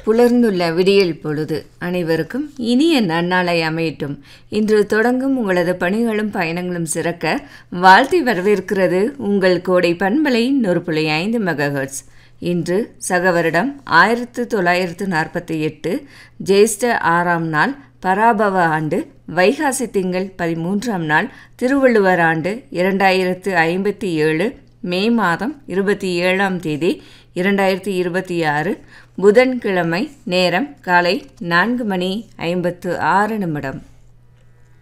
புலர்ந்துள்ள விடியல் பொழுது அனைவருக்கும் இனிய நன்னாளை அமையட்டும் இன்று தொடங்கும் உங்களது பணிகளும் பயணங்களும் சிறக்க வாழ்த்தி வரவேற்கிறது உங்கள் கோடை பண்பலை நொறுப்புள்ளி ஐந்து மெகாஹெர்ட்ஸ் இன்று சக வருடம் ஆயிரத்து தொள்ளாயிரத்து நாற்பத்தி எட்டு ஜேஷ்ட ஆறாம் நாள் பராபவ ஆண்டு வைகாசி திங்கள் பதிமூன்றாம் நாள் திருவள்ளுவர் ஆண்டு இரண்டாயிரத்து ஐம்பத்தி ஏழு மே மாதம் இருபத்தி ஏழாம் தேதி இரண்டாயிரத்தி இருபத்தி ஆறு புதன்கிழமை நேரம் காலை நான்கு மணி ஐம்பத்து ஆறு நிமிடம்